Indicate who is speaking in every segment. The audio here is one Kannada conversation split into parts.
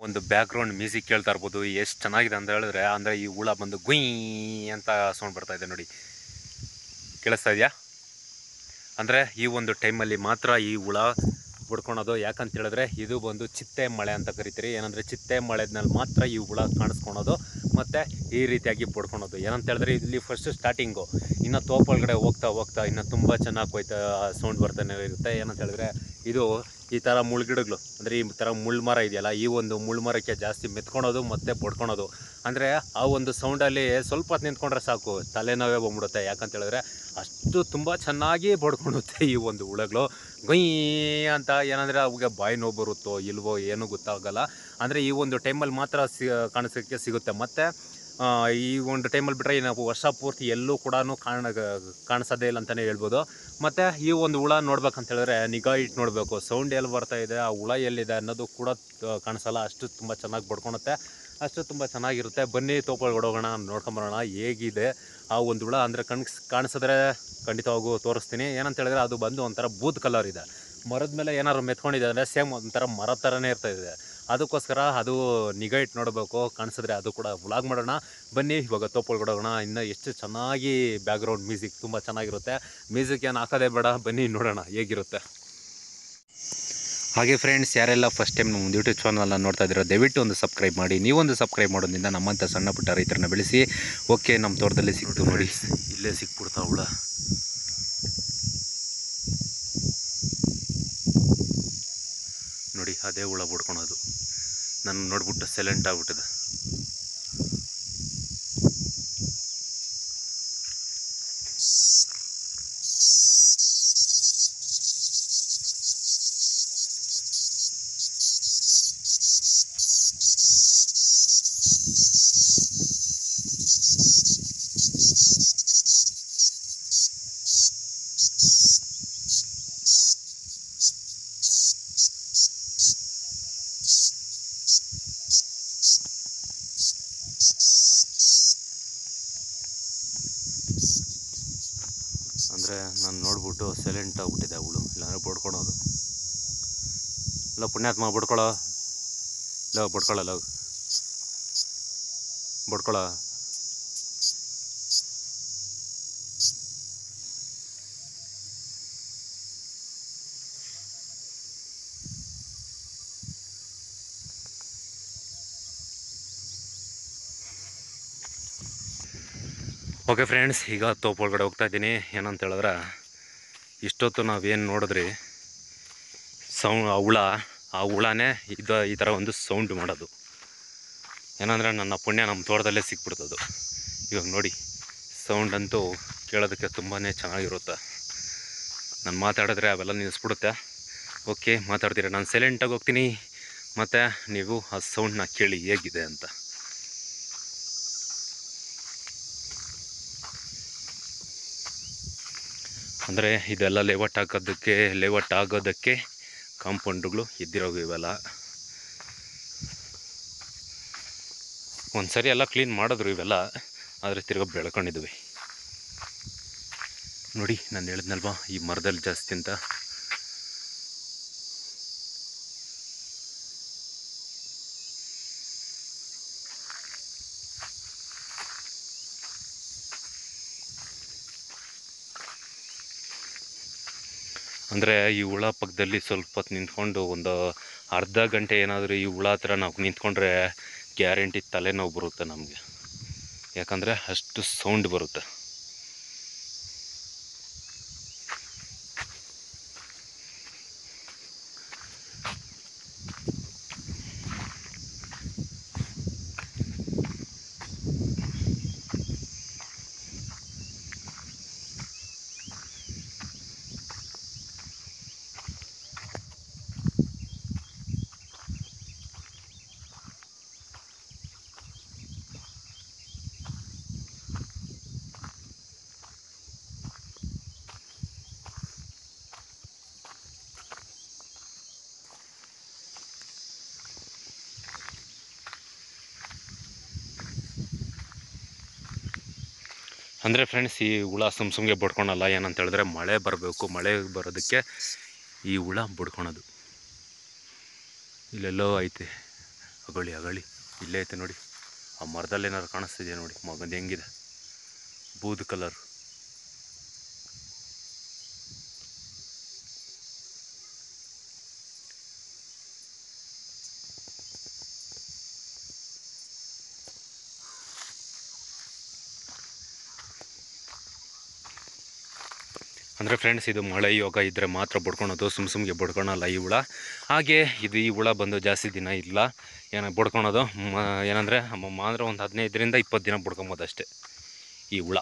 Speaker 1: ಒಂದು ಬ್ಯಾಕ್ಗ್ರೌಂಡ್ ಮ್ಯೂಸಿಕ್ ಕೇಳ್ತಾ ಇರ್ಬೋದು ಎಷ್ಟು ಚೆನ್ನಾಗಿದೆ ಅಂತ ಹೇಳಿದ್ರೆ ಅಂದರೆ ಈ ಹುಳ ಬಂದು ಗುಯ್ ಅಂತ ಸೌಂಡ್ ಬರ್ತಾ ಇದೆ ನೋಡಿ ಕೇಳಿಸ್ತಾ ಇದೆಯಾ ಅಂದರೆ ಈ ಒಂದು ಟೈಮಲ್ಲಿ ಮಾತ್ರ ಈ ಹುಳ ಬಿಡ್ಕೊಳೋದು ಯಾಕಂತ ಹೇಳಿದ್ರೆ ಇದು ಬಂದು ಚಿತ್ತೆ ಮಳೆ ಅಂತ ಕರಿತೀರಿ ಏನಂದರೆ ಚಿತ್ತೆ ಮಳೆದ್ನಲ್ಲಿ ಮಾತ್ರ ಈ ಹುಳ ಕಾಣಿಸ್ಕೊಳೋದು ಮತ್ತು ಈ ರೀತಿಯಾಗಿ ಬಡ್ಕೊಳೋದು ಏನಂತ ಹೇಳಿದ್ರೆ ಇಲ್ಲಿ ಫಸ್ಟ್ ಸ್ಟಾರ್ಟಿಂಗು ಇನ್ನು ತೋಪೊಳಗಡೆ ಹೋಗ್ತಾ ಹೋಗ್ತಾ ಇನ್ನು ತುಂಬ ಚೆನ್ನಾಗಿ ಹೋಯ್ತಾ ಸೌಂಡ್ ಬರ್ತಾನೆ ಇರುತ್ತೆ ಏನಂತ ಹೇಳಿದ್ರೆ ಇದು ಈ ಥರ ಮುಳ್ಗಿಡಗಳು ಅಂದರೆ ಈ ಥರ ಮುಳ್ಳು ಮರ ಇದೆಯಲ್ಲ ಈ ಒಂದು ಮುಳ್ಳು ಮರಕ್ಕೆ ಜಾಸ್ತಿ ಮೆತ್ಕೊಳೋದು ಮತ್ತು ಬಡ್ಕೊಳೋದು ಅಂದರೆ ಆ ಒಂದು ಸೌಂಡಲ್ಲಿ ಸ್ವಲ್ಪ ಹೊತ್ತು ನಿಂತ್ಕೊಂಡ್ರೆ ಸಾಕು ತಲೆನೋವೇ ಬಂದ್ಬಿಡುತ್ತೆ ಯಾಕಂತ ಹೇಳಿದ್ರೆ ಅಷ್ಟು ತುಂಬ ಚೆನ್ನಾಗಿ ಬಡ್ಕೊಳುತ್ತೆ ಈ ಒಂದು ಹುಳಗಳು ಗೊಯ್ ಅಂತ ಏನಂದರೆ ಅವಾಗ ಬಾಯಿ ನೋವು ಬರುತ್ತೋ ಇಲ್ವೋ ಏನೂ ಗೊತ್ತಾಗಲ್ಲ ಅಂದರೆ ಈ ಒಂದು ಟೈಮಲ್ಲಿ ಮಾತ್ರ ಸಿ ಕಾಣಿಸೋಕ್ಕೆ ಸಿಗುತ್ತೆ ಮತ್ತು ಆ, ಈ ಒಂದು ಟೈಮಲ್ಲಿ ಬಿಟ್ಟರೆ ನಾವು ವರ್ಷ ಪೂರ್ತಿ ಎಲ್ಲೂ ಕೂಡ ಕಾಣ ಕಾಣಿಸೋದೇ ಇಲ್ಲ ಅಂತಲೇ ಹೇಳ್ಬೋದು ಮತ್ತು ಈ ಒಂದು ಹುಳ ನೋಡ್ಬೇಕಂತ ಹೇಳಿದ್ರೆ ನಿಗಾ ಇಟ್ಟು ನೋಡಬೇಕು ಸೌಂಡ್ ಎಲ್ಲಿ ಬರ್ತಾ ಇದೆ ಆ ಹುಳ ಎಲ್ಲಿದೆ ಅನ್ನೋದು ಕೂಡ ಆ, ಕಾಣಿಸಲ್ಲ ಅಷ್ಟು ತುಂಬ ಚೆನ್ನಾಗಿ ಬಡ್ಕೊಳುತ್ತೆ ಅಷ್ಟು ತುಂಬ ಚೆನ್ನಾಗಿರುತ್ತೆ ಬನ್ನಿ ತೋಪೊಳಗಡೆ ಹೋಗೋಣ ನೋಡ್ಕೊಂಬರೋಣ ಹೇಗಿದೆ ಆ ಒಂದು ಹುಳ ಅಂದರೆ ಕಣ್ ಕಾಣಿಸಿದ್ರೆ ಖಂಡಿತವಾಗೂ ತೋರಿಸ್ತೀನಿ ಏನಂತ ಹೇಳಿದ್ರೆ ಅದು ಬಂದು ಒಂಥರ ಬೂತ್ ಕಲರ್ ಇದೆ ಮರದ ಮೇಲೆ ಏನಾದ್ರು ಮೆತ್ಕೊಂಡಿದೆ ಅಂದರೆ ಸೇಮ್ ಒಂಥರ ಮರ ಥರನೇ ಇರ್ತಾ ಇದೆ ಅದಕ್ಕೋಸ್ಕರ ಅದು ನಿಗಾ ಇಟ್ಟು ನೋಡಬೇಕು ಕಾಣಿಸಿದ್ರೆ ಅದು ಕೂಡ ವ್ಲಾಗ್ ಮಾಡೋಣ ಬನ್ನಿ ಇವಾಗ ತೋಪೊಳಗಡೆ ಹೋಗೋಣ ಇನ್ನು ಎಷ್ಟು ಚೆನ್ನಾಗಿ ಬ್ಯಾಕ್ಗ್ರೌಂಡ್ ಮ್ಯೂಸಿಕ್ ತುಂಬ ಚೆನ್ನಾಗಿರುತ್ತೆ ಮ್ಯೂಸಿಕ್ ಏನು ಹಾಕೋದೇ ಬೇಡ ಬನ್ನಿ ನೋಡೋಣ ಹೇಗಿರುತ್ತೆ ಹಾಗೆ ಫ್ರೆಂಡ್ಸ್ ಯಾರೆಲ್ಲ ಫಸ್ಟ್ ಟೈಮ್ ನಮ್ಮ ಯೂಟ್ಯೂಬ್ ಚಾನಲ್ನ ನೋಡ್ತಾ ಇದ್ದೀರೋ ದಯವಿಟ್ಟು ಒಂದು ಸಬ್ಸ್ಕ್ರೈಬ್ ಮಾಡಿ ನೀವೊಂದು ಸಬ್ಸ್ಕ್ರೈಬ್ ಮಾಡೋದ್ರಿಂದ ನಮ್ಮಂಥ ಸಣ್ಣ ಪುಟ್ಟ ರೈತರನ್ನ ಬೆಳೆಸಿ ಓಕೆ ನಮ್ಮ ತೋಟದಲ್ಲಿ ಸಿಕ್ತು ನೋಡಿ ಇಲ್ಲೇ ಸಿಕ್ಬಿಡ್ತಾ ಹುಳ ನೋಡಿ ಅದೇ ಹುಳ ಬಿಡ್ಕೊಳೋದು ನಾನು ನೋಡ್ಬಿಟ್ಟು ಸೈಲೆಂಟ್ ಆಗ್ಬಿಟ್ಟಿದೆ ಅಂದರೆ ನಾನು ನೋಡ್ಬಿಟ್ಟು ಸೈಲೆಂಟ್ ಆಗ್ಬಿಟ್ಟಿದೆ ಅವಳು ಇಲ್ಲಾಂದ್ರೆ ಬಡ್ಕೊಳೋದು ಇಲ್ಲ ಪುಣ್ಯಾತ್ಮ ಬಡ್ಕೊಳ ಇಲ್ಲ ಬಡ್ಕೊಳಲ್ಲ ಬಡ್ಕೊಳ ಓಕೆ ಫ್ರೆಂಡ್ಸ್ ಈಗ ತೋಪ್ ಒಳಗಡೆ ಹೋಗ್ತಾ ಇದ್ದೀನಿ ಏನಂತ ಹೇಳಿದ್ರೆ ಇಷ್ಟೊತ್ತು ನಾವೇನು ನೋಡಿದ್ರಿ ಸೌ ಆ ಹುಳ ಆ ಹುಳನೇ ಇದು ಈ ಥರ ಒಂದು ಸೌಂಡ್ ಮಾಡೋದು ಏನಂದರೆ ನನ್ನ ಪುಣ್ಯ ನಮ್ಮ ತೋಟದಲ್ಲೇ ಸಿಕ್ಬಿಡ್ತದು ಇವಾಗ ನೋಡಿ ಸೌಂಡ್ ಅಂತೂ ಕೇಳೋದಕ್ಕೆ ತುಂಬಾ ಚೆನ್ನಾಗಿರುತ್ತೆ ನಾನು ಮಾತಾಡಿದ್ರೆ ಅವೆಲ್ಲ ನಿಲ್ಲಿಸ್ಬಿಡುತ್ತೆ ಓಕೆ ಮಾತಾಡ್ತೀರಾ ನಾನು ಸೈಲೆಂಟಾಗಿ ಹೋಗ್ತೀನಿ ಮತ್ತು ನೀವು ಆ ಸೌಂಡ್ನ ಕೇಳಿ ಹೇಗಿದೆ ಅಂತ ಅಂದರೆ ಇದೆಲ್ಲ ಲೇಔಟ್ ಹಾಕೋದಕ್ಕೆ ಲೇಔಟ್ ಆಗೋದಕ್ಕೆ ಕಾಂಪೌಂಡ್ಗಳು ಇದ್ದಿರೋವು ಇವೆಲ್ಲ ಒಂದು ಸರಿ ಎಲ್ಲ ಕ್ಲೀನ್ ಮಾಡಿದ್ರು ಇವೆಲ್ಲ ಆದರೆ ತಿರ್ಗಾ ಬೆಳ್ಕೊಂಡಿದ್ವಿ ನೋಡಿ ನಾನು ಹೇಳಿದ್ನಲ್ವಾ ಈ ಮರದಲ್ಲಿ ಜಾಸ್ತಿ ಅಂತ ಅಂದರೆ ಈ ಹುಳ ಪಕ್ಕದಲ್ಲಿ ಸ್ವಲ್ಪ ಹೊತ್ತು ನಿಂತ್ಕೊಂಡು ಒಂದು ಅರ್ಧ ಗಂಟೆ ಏನಾದರೂ ಈ ಹುಳ ಹತ್ರ ನಾವು ನಿಂತ್ಕೊಂಡ್ರೆ ಗ್ಯಾರಂಟಿ ತಲೆನೋವು ಬರುತ್ತೆ ನಮಗೆ ಯಾಕಂದರೆ ಅಷ್ಟು ಸೌಂಡ್ ಬರುತ್ತೆ ಅಂದರೆ ಫ್ರೆಂಡ್ಸ್ ಈ ಹುಳ ಸುಮ್ ಸುಮ್ಗೆ ಬಡ್ಕೊಳಲ್ಲ ಏನಂತ ಹೇಳಿದ್ರೆ ಮಳೆ ಬರಬೇಕು ಮಳೆ ಬರೋದಕ್ಕೆ ಈ ಹುಳ ಬಡ್ಕೊಳೋದು ಇಲ್ಲೆಲ್ಲೋ ಐತೆ ಅಗಳಿ ಅಗಳಿ ಇಲ್ಲೇ ಐತೆ ನೋಡಿ ಆ ಮರದಲ್ಲಿ ಏನಾದ್ರು ಕಾಣಿಸ್ತಿದೆಯಾ ನೋಡಿ ಮಗಂದು ಹೆಂಗಿದೆ ಬೂದು ಕಲರ್ ಅಂದರೆ ಫ್ರೆಂಡ್ಸ್ ಇದು ಮಳೆ ಯೋಗ ಇದ್ದರೆ ಮಾತ್ರ ಬಡ್ಕೊಳೋದು ಸುಮ್ ಸುಮ್ಗೆ ಬಡ್ಕೊಳಲ್ಲ ಈ ಹುಳ ಹಾಗೆ ಇದು ಈ ಹುಳ ಬಂದು ಜಾಸ್ತಿ ದಿನ ಇಲ್ಲ ಏನೋ ಬಡ್ಕೊಳೋದು ಮ ಏನಂದರೆ ಅಂದರೆ ಒಂದು ಹದಿನೈದರಿಂದ ಇಪ್ಪತ್ತು ದಿನ ಬಡ್ಕೊಬೋದು ಅಷ್ಟೇ ಈ ಹುಳ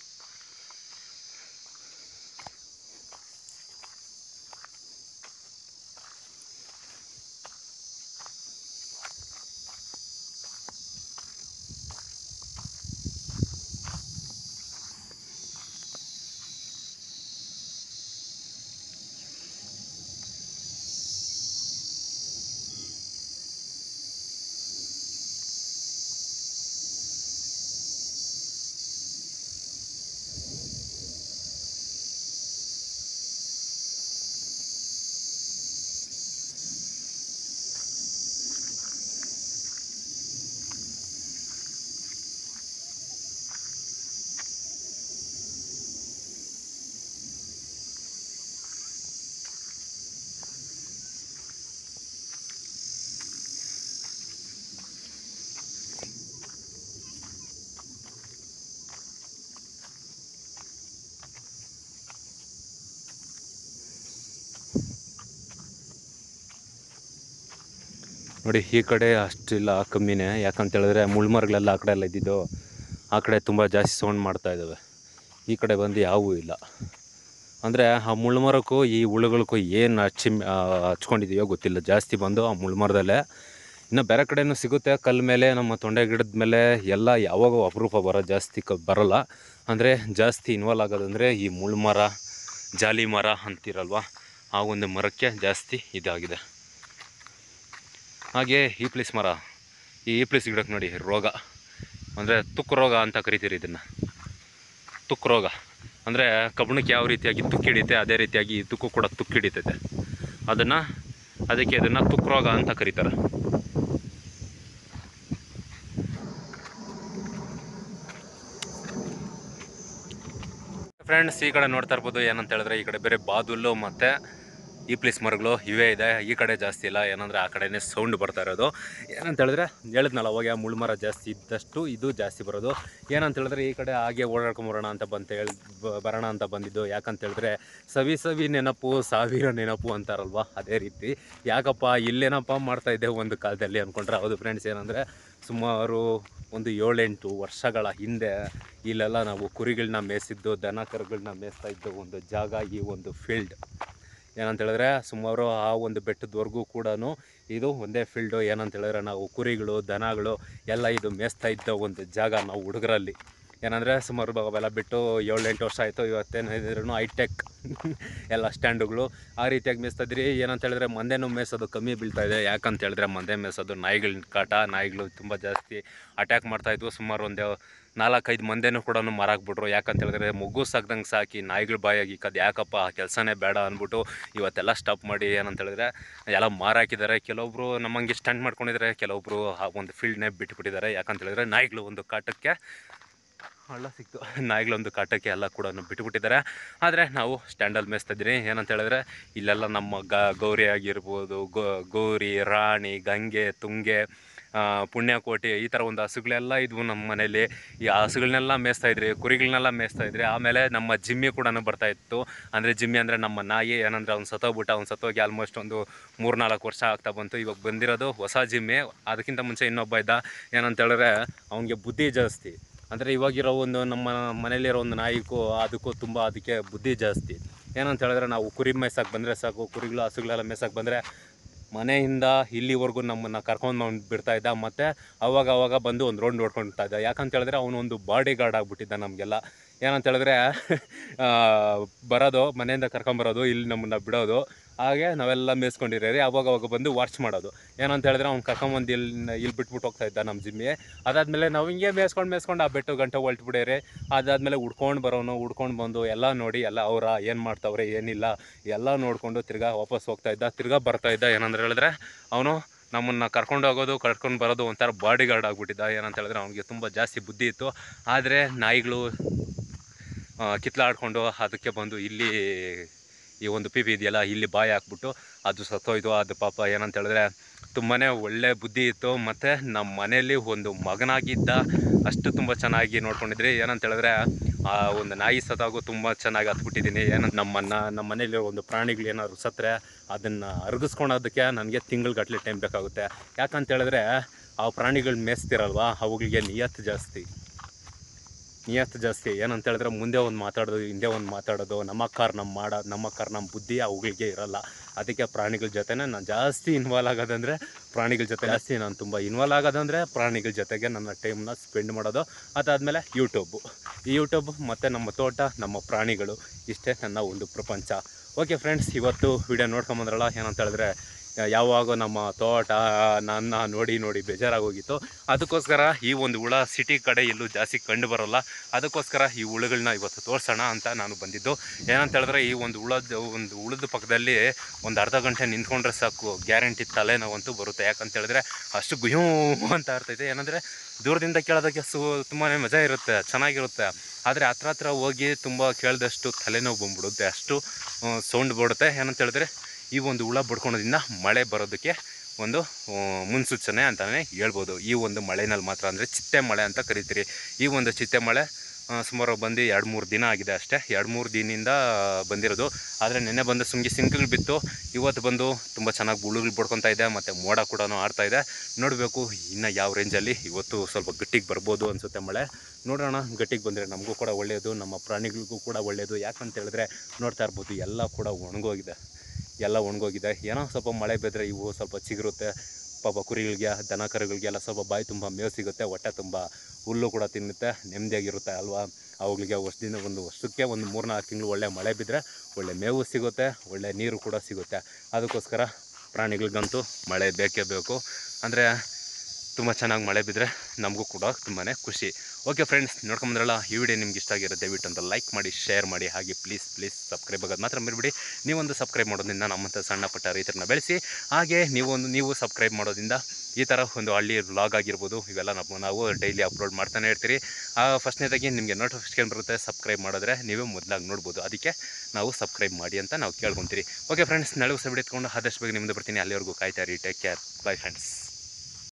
Speaker 1: ನೋಡಿ ಈ ಕಡೆ ಅಷ್ಟಿಲ್ಲ ಕಮ್ಮಿನೇ ಯಾಕಂತ ಹೇಳಿದ್ರೆ ಮುಳ್ಮರಗಳೆಲ್ಲ ಆ ಕಡೆ ಎಲ್ಲ ಇದ್ದಿದ್ದು ಆ ಕಡೆ ತುಂಬ ಜಾಸ್ತಿ ಸೌಂಡ್ ಮಾಡ್ತಾ ಇದ್ದಾವೆ ಈ ಕಡೆ ಬಂದು ಯಾವೂ ಇಲ್ಲ ಅಂದರೆ ಆ ಮುಳ್ಮರಕ್ಕೂ ಈ ಹುಳುಗಳಿಗೂ ಏನು ಹಚ್ಚಿ ಆ, ಹಚ್ಕೊಂಡಿದೆಯೋ ಗೊತ್ತಿಲ್ಲ ಜಾಸ್ತಿ ಬಂದು ಆ ಮುಳ್ಮರದಲ್ಲೇ ಇನ್ನು ಬೇರೆ ಕಡೆನೂ ಸಿಗುತ್ತೆ ಕಲ್ಲು ಮೇಲೆ ನಮ್ಮ ತೊಂಡೆ ಗಿಡದ ಮೇಲೆ ಎಲ್ಲ ಯಾವಾಗ ಅಪರೂಪ ಬರೋ ಜಾಸ್ತಿ ಕ ಬರೋಲ್ಲ ಅಂದರೆ ಜಾಸ್ತಿ ಇನ್ವಾಲ್ವ್ ಆಗೋದಂದರೆ ಈ ಮುಳ್ಮರ ಜಾಲಿ ಮರ ಅಂತಿರಲ್ವ ಆ ಒಂದು ಮರಕ್ಕೆ ಜಾಸ್ತಿ ಇದಾಗಿದೆ ಹಾಗೆ ಈಪ್ಲಿಸ್ ಮರ ಈ ಈಪ್ಲಿಸ್ ಗಿಡಕ್ಕೆ ನೋಡಿ ರೋಗ ಅಂದರೆ ತುಕ್ಕು ರೋಗ ಅಂತ ಕರಿತೀರಿ ಇದನ್ನು ತುಕ್ಕು ರೋಗ ಅಂದರೆ ಕಬ್ಬಣಕ್ಕೆ ಯಾವ ರೀತಿಯಾಗಿ ತುಕ್ಕು ಹಿಡಿಯುತ್ತೆ ಅದೇ ರೀತಿಯಾಗಿ ಈ ತುಕ್ಕು ಕೂಡ ತುಕ್ಕು ಹಿಡಿತೈತೆ ಅದನ್ನು ಅದಕ್ಕೆ ಇದನ್ನು ತುಕ್ಕು ರೋಗ ಅಂತ ಕರೀತಾರೆ ಫ್ರೆಂಡ್ಸ್ ಈ ಕಡೆ ನೋಡ್ತಾ ಇರ್ಬೋದು ಏನಂತ ಹೇಳಿದ್ರೆ ಈ ಕಡೆ ಬೇರೆ ಬಾದುಲ್ಲು ಮತ್ತು ಈ ಪ್ಲೇಸ್ ಮರಗಳು ಇವೇ ಇದೆ ಈ ಕಡೆ ಜಾಸ್ತಿ ಇಲ್ಲ ಏನಂದರೆ ಆ ಕಡೆನೇ ಸೌಂಡ್ ಬರ್ತಾ ಇರೋದು ಏನಂತ ಹೇಳಿದ್ರೆ ಹೇಳಿದ್ನಲ್ಲ ಅವಾಗ ಮುಳ್ಮರ ಜಾಸ್ತಿ ಇದ್ದಷ್ಟು ಇದು ಜಾಸ್ತಿ ಬರೋದು ಏನಂತ ಹೇಳಿದ್ರೆ ಈ ಕಡೆ ಹಾಗೆ ಓಡಾಡ್ಕೊಂಬರೋಣ ಅಂತ ಬಂತ ಹೇಳಿ ಬ- ಬರೋಣ ಅಂತ ಬಂದಿದ್ದು ಯಾಕಂತ ಹೇಳಿದ್ರೆ ಸವಿ ಸವಿ ನೆನಪು ಸಾವಿರ ನೆನಪು ಅಂತಾರಲ್ವ ಅದೇ ರೀತಿ ಯಾಕಪ್ಪ ಇಲ್ಲೇನಪ್ಪ ಮಾಡ್ತಾ ಇದ್ದೆ ಒಂದು ಕಾಲದಲ್ಲಿ ಅಂದ್ಕೊಂಡ್ರೆ ಹೌದು ಫ್ರೆಂಡ್ಸ್ ಏನಂದರೆ ಸುಮಾರು ಒಂದು ಏಳೆಂಟು ವರ್ಷಗಳ ಹಿಂದೆ ಇಲ್ಲೆಲ್ಲ ನಾವು ಕುರಿಗಳನ್ನ ಮೇಯಿಸಿದ್ದು ದನ ಕರುಗಳನ್ನ ಮೇಯಿಸ್ತಾ ಇದ್ದು ಒಂದು ಜಾಗ ಈ ಒಂದು ಫೀಲ್ಡ್ ಏನಂತ ಹೇಳಿದ್ರೆ ಸುಮಾರು ಆ ಒಂದು ಬೆಟ್ಟದವರೆಗೂ ಕೂಡ ಇದು ಒಂದೇ ಫೀಲ್ಡು ಏನಂತ ಹೇಳಿದ್ರೆ ನಾವು ಕುರಿಗಳು ದನಗಳು ಎಲ್ಲ ಇದು ಮೇಯಿಸ್ತಾ ಇದ್ದ ಒಂದು ಜಾಗ ನಾವು ಹುಡುಗರಲ್ಲಿ ಏನಂದರೆ ಸುಮಾರು ಬ- ಅವೆಲ್ಲ ಬಿಟ್ಟು ಏಳೆಂಟು ವರ್ಷ ಆಯಿತು ಇವತ್ತೇನಿದ್ರು ಹೈಟೆಕ್ ಎಲ್ಲ ಸ್ಟ್ಯಾಂಡುಗಳು ಆ ರೀತಿಯಾಗಿ ಮೇಯಿಸ್ತಾ ಇದ್ರಿ ಏನಂತ ಹೇಳಿದ್ರೆ ಮಂದೆನೂ ಮೇಯಿಸೋದು ಕಮ್ಮಿ ಬೀಳ್ತಾ ಇದೆ ಯಾಕಂತ ಹೇಳಿದ್ರೆ ಮಂದೆ ಮೇಯಿಸೋದು ನಾಯಿಗಳ ಕಾಟ ನಾಯಿಗಳು ತುಂಬ ಜಾಸ್ತಿ ಅಟ್ಯಾಕ್ ಮಾಡ್ತಾಯಿದ್ವು ಸುಮಾರು ಒಂದು ನಾಲ್ಕೈದು ಮಂದೆನೂ ಕೂಡ ಮಾರಾಕ್ಬಿಟ್ರು ಯಾಕಂತ ಹೇಳಿದ್ರೆ ಮಗು ಸಾಕ್ದಂಗೆ ಸಾಕಿ ನಾಯಿಗಳ ಬಾಯಾಗಿ ಕದ್ ಯಾಕಪ್ಪ ಆ ಕೆಲಸನೇ ಬೇಡ ಅಂದ್ಬಿಟ್ಟು ಇವತ್ತೆಲ್ಲ ಸ್ಟಾಪ್ ಮಾಡಿ ಏನಂತ ಹೇಳಿದ್ರೆ ಎಲ್ಲ ಮಾರಾಕಿದ್ದಾರೆ ಕೆಲವೊಬ್ರು ನಮ್ಮಂಗೆ ಸ್ಟಂಟ್ ಮಾಡ್ಕೊಂಡಿದ್ದಾರೆ ಕೆಲವೊಬ್ರು ಆ ಒಂದು ಫೀಲ್ಡ್ನೇ ಬಿಟ್ಬಿಟ್ಟಿದ್ದಾರೆ ಯಾಕಂತ ಹೇಳಿದ್ರೆ ನಾಯಿಗಳು ಒಂದು ಕಾಟಕ್ಕೆ ಹಳ್ಳ ಸಿಕ್ತು ನಾಯಿಗಳೊಂದು ಕಾಟಕ್ಕೆ ಎಲ್ಲ ಕೂಡ ಬಿಟ್ಟುಬಿಟ್ಟಿದ್ದಾರೆ ಆದರೆ ನಾವು ಸ್ಟ್ಯಾಂಡಲ್ಲಿ ಮೇಯಿಸ್ತಾ ಇದ್ದೀನಿ ಏನಂತ ಹೇಳಿದ್ರೆ ಇಲ್ಲೆಲ್ಲ ನಮ್ಮ ಗ ಗೌರಿ ಆಗಿರ್ಬೋದು ಗೋ ಗೌರಿ ರಾಣಿ ಗಂಗೆ ತುಂಗೆ ಆ, ಪುಣ್ಯಕೋಟಿ ಈ ಥರ ಒಂದು ಹಸುಗಳೆಲ್ಲ ಇದ್ವು ನಮ್ಮ ಮನೇಲಿ ಈ ಹಸುಗಳನ್ನೆಲ್ಲ ಮೇಯಿಸ್ತಾ ಇದ್ರಿ ಕುರಿಗಳನ್ನೆಲ್ಲ ಮೇಯಿಸ್ತಾ ಇದ್ರಿ ಆಮೇಲೆ ನಮ್ಮ ಜಿಮ್ಮಿ ಕೂಡ ಬರ್ತಾ ಇತ್ತು ಅಂದರೆ ಜಿಮ್ಮಿ ಅಂದರೆ ನಮ್ಮ ನಾಯಿ ಏನಂದರೆ ಅವ್ನು ಸತ್ತೋಗ್ಬಿಟ್ಟ ಅವ್ನು ಸತ್ತೋಗಿ ಆಲ್ಮೋಸ್ಟ್ ಒಂದು ಮೂರು ನಾಲ್ಕು ವರ್ಷ ಆಗ್ತಾ ಬಂತು ಇವಾಗ ಬಂದಿರೋದು ಹೊಸ ಜಿಮ್ಮಿ ಅದಕ್ಕಿಂತ ಮುಂಚೆ ಇನ್ನೊಬ್ಬ ಇದ್ದ ಏನಂತ ಹೇಳಿದ್ರೆ ಅವನಿಗೆ ಬುದ್ಧಿ ಜಾಸ್ತಿ ಅಂದರೆ ಇವಾಗಿರೋ ಒಂದು ನಮ್ಮ ಮನೇಲಿರೋ ಒಂದು ನಾಯಿಗೂ ಅದಕ್ಕೂ ತುಂಬ ಅದಕ್ಕೆ ಬುದ್ಧಿ ಜಾಸ್ತಿ ಏನಂತ ಹೇಳಿದ್ರೆ ನಾವು ಕುರಿ ಮೇಯ್ಸಕ್ಕೆ ಬಂದರೆ ಸಾಕು ಕುರಿಗಳು ಹಸುಗಳೆಲ್ಲ ಮೇಯ್ಸಕ್ಕೆ ಬಂದರೆ ಮನೆಯಿಂದ ಇಲ್ಲಿವರೆಗೂ ನಮ್ಮನ್ನು ಕರ್ಕೊಂಡು ಬಂದು ಬಿಡ್ತಾ ಇದ್ದ ಮತ್ತು ಅವಾಗ ಅವಾಗ ಬಂದು ಒಂದು ರೌಂಡ್ ಹೊಡ್ಕೊಳ್ತಾ ಇದ್ದ ಯಾಕಂತ ಹೇಳಿದ್ರೆ ಅವನು ಒಂದು ಬಾಡಿ ಗಾರ್ಡ್ ಆಗಿಬಿಟ್ಟಿದ್ದ ನಮಗೆಲ್ಲ ಏನಂತ ಹೇಳಿದ್ರೆ ಆ, ಬರೋದು ಮನೆಯಿಂದ ಕರ್ಕೊಂಬರೋದು ಇಲ್ಲಿ ನಮ್ಮನ್ನು ಬಿಡೋದು ಹಾಗೆ ನಾವೆಲ್ಲ ಮೇಯಿಸ್ಕೊಂಡಿರೋರಿ ಅವಾಗ ಅವಾಗ ಬಂದು ವಾಚ್ ಮಾಡೋದು ಏನಂತ ಹೇಳಿದ್ರೆ ಅವ್ನು ಕರ್ಕೊಂಬಂದು ಇಲ್ಲಿ ಇಲ್ಲಿ ಬಿಟ್ಬಿಟ್ಟು ಹೋಗ್ತಾ ಇದ್ದ ನಮ್ಮ ಜಿಮ್ಮಿ ಅದಾದಮೇಲೆ ನಾವು ಹಿಂಗೆ ಮೇಯಿಸ್ಕೊಂಡು ಮೇಯಿಸ್ಕೊಂಡು ಆ ಬೆಟ್ಟು ಗಂಟೆ ಹೊಲ್ಟ್ಬಿಡೇರಿ ಅದಾದಮೇಲೆ ಉಡ್ಕೊಂಡು ಬರೋನು ಉಡ್ಕೊಂಡು ಬಂದು ಎಲ್ಲ ನೋಡಿ ಎಲ್ಲ ಅವರ ಏನು ಮಾಡ್ತಾವ್ರೆ ಏನಿಲ್ಲ ಎಲ್ಲ ನೋಡಿಕೊಂಡು ತಿರ್ಗಾ ವಾಪಸ್ ಹೋಗ್ತಾ ಇದ್ದ ತಿರ್ಗಾ ಬರ್ತಾ ಇದ್ದ ಏನಂದ್ರೆ ಹೇಳಿದ್ರೆ ಅವನು ನಮ್ಮನ್ನು ಕರ್ಕೊಂಡು ಹೋಗೋದು ಕರ್ಕೊಂಡು ಬರೋದು ಒಂಥರ ಬಾಡಿ ಗಾರ್ಡ್ ಆಗಿಬಿಟ್ಟಿದ್ದ ಏನಂತ ಹೇಳಿದ್ರೆ ಅವನಿಗೆ ತುಂಬ ಜಾಸ್ತಿ ಬುದ್ಧಿ ಇತ್ತು ಆದರೆ ನಾಯಿಗಳು ಆ, ಕಿತ್ಲಾಡ್ಕೊಂಡು ಅದಕ್ಕೆ ಬಂದು ಇಲ್ಲಿ ಈ ಒಂದು ಪಿ ಪಿ ಇದೆಯಲ್ಲ ಇಲ್ಲಿ ಬಾಯಿ ಹಾಕ್ಬಿಟ್ಟು ಅದು ಸತ್ತೋಯ್ತು ಅದು ಪಾಪ ಏನಂತ ಹೇಳಿದ್ರೆ ತುಂಬಾ ಒಳ್ಳೆ ಬುದ್ಧಿ ಇತ್ತು ಮತ್ತು ನಮ್ಮ ಮನೆಯಲ್ಲಿ ಒಂದು ಮಗನಾಗಿದ್ದ ಅಷ್ಟು ತುಂಬ ಚೆನ್ನಾಗಿ ನೋಡ್ಕೊಂಡಿದ್ರಿ ಏನಂತ ಹೇಳಿದ್ರೆ ಆ ಒಂದು ನಾಯಿ ಸತಾಗೂ ತುಂಬ ಚೆನ್ನಾಗಿ ಹತ್ಬಿಟ್ಟಿದ್ದೀನಿ ಏನಂತ ನಮ್ಮನ್ನ ನಮ್ಮ ಮನೇಲಿ ಒಂದು ಪ್ರಾಣಿಗಳು ಏನಾದ್ರು ಸತ್ತರೆ ಅದನ್ನು ಅರಗಿಸ್ಕೊಳೋದಕ್ಕೆ ನನಗೆ ತಿಂಗಳುಗಟ್ಟಲೆ ಟೈಮ್ ಬೇಕಾಗುತ್ತೆ ಯಾಕಂತ ಹೇಳಿದ್ರೆ ಆ ಪ್ರಾಣಿಗಳು ಮೇಯಿಸ್ತಿರಲ್ವಾ ಅವುಗಳಿಗೆ ನಿಯತ್ತು ಜಾಸ್ತಿ ನಿಯತ್ತು ಜಾಸ್ತಿ ಏನಂತ ಹೇಳಿದ್ರೆ ಮುಂದೆ ಒಂದು ಮಾತಾಡೋದು ಹಿಂದೆ ಒಂದು ಮಾತಾಡೋದು ನಮ್ಮ ಕಾರ್ ನಮ್ಮ ಮಾಡೋ ನಮ್ಮ ಕಾರ್ ನಮ್ಮ ಬುದ್ಧಿ ಅವುಗಳಿಗೆ ಇರಲ್ಲ ಅದಕ್ಕೆ ಪ್ರಾಣಿಗಳ ಜೊತೆನೇ ನಾನು ಜಾಸ್ತಿ ಇನ್ವಾಲ್ವ್ ಆಗೋದಂದರೆ ಪ್ರಾಣಿಗಳ ಜೊತೆ ಜಾಸ್ತಿ ನಾನು ತುಂಬ ಇನ್ವಾಲ್ವ್ ಆಗೋದಂದರೆ ಪ್ರಾಣಿಗಳ ಜೊತೆಗೆ ನನ್ನ ಟೈಮ್ನ ಸ್ಪೆಂಡ್ ಮಾಡೋದು ಅದಾದಮೇಲೆ ಯೂಟ್ಯೂಬು ಈ ಯೂಟ್ಯೂಬ್ ಮತ್ತು ನಮ್ಮ ತೋಟ ನಮ್ಮ ಪ್ರಾಣಿಗಳು ಇಷ್ಟೇ ನನ್ನ ಒಂದು ಪ್ರಪಂಚ ಓಕೆ ಫ್ರೆಂಡ್ಸ್ ಇವತ್ತು ವಿಡಿಯೋ ನೋಡ್ಕೊಂಬಂದ್ರಲ್ಲ ಏನಂತ ಹೇಳಿದ್ರೆ ಯಾವಾಗ ನಮ್ಮ ತೋಟ ನನ್ನ ನೋಡಿ ನೋಡಿ ಬೇಜಾರಾಗೋಗಿತ್ತು ಅದಕ್ಕೋಸ್ಕರ ಈ ಒಂದು ಹುಳ ಸಿಟಿ ಕಡೆ ಎಲ್ಲೂ ಜಾಸ್ತಿ ಕಂಡು ಬರೋಲ್ಲ ಅದಕ್ಕೋಸ್ಕರ ಈ ಹುಳುಗಳನ್ನ ಇವತ್ತು ತೋರಿಸೋಣ ಅಂತ ನಾನು ಬಂದಿದ್ದು ಏನಂತ ಹೇಳಿದ್ರೆ ಈ ಒಂದು ಹುಳದ ಒಂದು ಹುಳದ ಪಕ್ಕದಲ್ಲಿ ಒಂದು ಅರ್ಧ ಗಂಟೆ ನಿಂತ್ಕೊಂಡ್ರೆ ಸಾಕು ಗ್ಯಾರಂಟಿ ತಲೆನೋವಂತೂ ಬರುತ್ತೆ ಯಾಕಂತ ಹೇಳಿದ್ರೆ ಅಷ್ಟು ಗುಯ್ಯೂ ಅಂತ ಇರ್ತೈತೆ ಏನಂದರೆ ದೂರದಿಂದ ಕೇಳೋದಕ್ಕೆ ಸು ತುಂಬಾ ಮಜಾ ಇರುತ್ತೆ ಚೆನ್ನಾಗಿರುತ್ತೆ ಆದರೆ ಹತ್ರ ಹತ್ರ ಹೋಗಿ ತುಂಬ ಕೇಳಿದಷ್ಟು ತಲೆನೋವು ಬಂದ್ಬಿಡುತ್ತೆ ಅಷ್ಟು ಸೌಂಡ್ ಬಿಡುತ್ತೆ ಏನಂತ ಹೇಳಿದ್ರೆ ಈ ಒಂದು ಹುಳ ಬಡ್ಕೊಳೋದ್ರಿಂದ ಮಳೆ ಬರೋದಕ್ಕೆ ಒಂದು ಆ, ಮುನ್ಸೂಚನೆ ಅಂತಲೇ ಹೇಳ್ಬೋದು ಈ ಒಂದು ಮಳೆನಲ್ಲಿ ಮಾತ್ರ ಅಂದರೆ ಚಿತ್ತೆ ಮಳೆ ಅಂತ ಕರಿತೀರಿ ಈ ಒಂದು ಚಿತ್ತೆ ಮಳೆ ಆ, ಸುಮಾರು ಬಂದು ಎರಡು ಮೂರು ದಿನ ಆಗಿದೆ ಅಷ್ಟೇ ಎರಡು ಮೂರು ದಿನದಿಂದ ಬಂದಿರೋದು ಆದರೆ ನಿನ್ನೆ ಬಂದು ಸುಮ್ಗೆ ಸಿಂಕ್ಗಳು ಬಿತ್ತು ಇವತ್ತು ಬಂದು ತುಂಬ ಚೆನ್ನಾಗಿ ಹುಳುಗಳು ಬಡ್ಕೊತಾ ಇದೆ ಮತ್ತು ಮೋಡ ಕೂಡ ಆಡ್ತಾ ಇದೆ ನೋಡಬೇಕು ಇನ್ನು ಯಾವ ರೇಂಜಲ್ಲಿ ಇವತ್ತು ಸ್ವಲ್ಪ ಗಟ್ಟಿಗೆ ಬರ್ಬೋದು ಅನಿಸುತ್ತೆ ಮಳೆ ನೋಡೋಣ ಗಟ್ಟಿಗೆ ಬಂದರೆ ನಮಗೂ ಕೂಡ ಒಳ್ಳೆಯದು ನಮ್ಮ ಪ್ರಾಣಿಗಳಿಗೂ ಕೂಡ ಒಳ್ಳೆಯದು ಯಾಕಂತ ಹೇಳಿದ್ರೆ ನೋಡ್ತಾ ಇರ್ಬೋದು ಎಲ್ಲ ಕೂಡ ಒಣಗೋಗಿದೆ ಎಲ್ಲ ಒಣಗೋಗಿದೆ ಏನೋ ಸ್ವಲ್ಪ ಮಳೆ ಬಿದ್ದರೆ ಇವು ಸ್ವಲ್ಪ ಚಿಗುರುತ್ತೆ ಪಾಪ ಕುರಿಗಳಿಗೆ ದನ ಕರುಗಳಿಗೆಲ್ಲ ಸ್ವಲ್ಪ ಬಾಯಿ ತುಂಬ ಮೇವು ಸಿಗುತ್ತೆ ಹೊಟ್ಟೆ ತುಂಬ ಹುಲ್ಲು ಕೂಡ ತಿನ್ನುತ್ತೆ ನೆಮ್ಮದಿಯಾಗಿರುತ್ತೆ ಅಲ್ವಾ ಅವುಗಳಿಗೆ ವರ್ಷದಿಂದ ಒಂದು ವರ್ಷಕ್ಕೆ ಒಂದು ಮೂರ್ನಾಲ್ಕು ತಿಂಗಳು ಒಳ್ಳೆ ಮಳೆ ಬಿದ್ದರೆ ಒಳ್ಳೆ ಮೇವು ಸಿಗುತ್ತೆ ಒಳ್ಳೆ ನೀರು ಕೂಡ ಸಿಗುತ್ತೆ ಅದಕ್ಕೋಸ್ಕರ ಪ್ರಾಣಿಗಳಿಗಂತೂ ಮಳೆ ಬೇಕೇ ಬೇಕು ಅಂದರೆ ತುಂಬ ಚೆನ್ನಾಗಿ ಮಳೆ ಬಿದ್ದರೆ ನಮಗೂ ಕೂಡ ತುಂಬಾ ಖುಷಿ ಓಕೆ ಫ್ರೆಂಡ್ಸ್ ನೋಡ್ಕೊಂಬಂದ್ರಲ್ಲ ಈ ವಿಡಿಯೋ ನಿಮ್ಗೆ ಇಷ್ಟ ಆಗಿರುತ್ತೆ ದಯವಿಟ್ಟು ಅಂತ ಲೈಕ್ ಮಾಡಿ ಶೇರ್ ಮಾಡಿ ಹಾಗೆ ಪ್ಲೀಸ್ ಪ್ಲೀಸ್ ಸಬ್ಸ್ಕ್ರೈಬ್ ಆಗೋದು ಮಾತ್ರ ಮರಿಬಿಡಿ ನೀವೊಂದು ಸಬ್ಸ್ಕ್ರೈಬ್ ಮಾಡೋದ್ರಿಂದ ನಮ್ಮಂಥ ಸಣ್ಣ ಪುಟ್ಟ ರೈತರನ್ನ ಬೆಳೆಸಿ ಹಾಗೆ ನೀವೊಂದು ನೀವು ಸಬ್ಸ್ಕ್ರೈಬ್ ಮಾಡೋದ್ರಿಂದ ಈ ಥರ ಒಂದು ಹಳ್ಳಿ ವ್ಲಾಗ್ ಆಗಿರ್ಬೋದು ಇವೆಲ್ಲ ನಮ್ಮ ನಾವು ಡೈಲಿ ಅಪ್ಲೋಡ್ ಮಾಡ್ತಾನೆ ಇರ್ತೀರಿ ಆ ಫಸ್ಟ್ನೇದಾಗಿ ನಿಮಗೆ ನೋಟಿಫಿಕೇಶನ್ ಬರುತ್ತೆ ಸಬ್ಸ್ಕ್ರೈಬ್ ಮಾಡಿದ್ರೆ ನೀವೇ ಮೊದಲಾಗಿ ನೋಡ್ಬೋದು ಅದಕ್ಕೆ ನಾವು ಸಬ್ಸ್ಕ್ರೈಬ್ ಮಾಡಿ ಅಂತ ನಾವು ಕೇಳ್ಕೊತೀರಿ ಓಕೆ ಫ್ರೆಂಡ್ಸ್ ನಾಳೆ ಹೊಸ ವಿಡಿಯೋ ಎತ್ಕೊಂಡು ಆದಷ್ಟು ಬೇಗ ನಿಮ್ಮದು ಬರ್ತೀನಿ ಅಲ್ಲಿವರೆಗೂ ಕಾಯ್ತಾ ಇರಿ ಟೇಕ್ ಕೇರ್ ಬೈ ಫ್ರೆಂಡ್ಸ್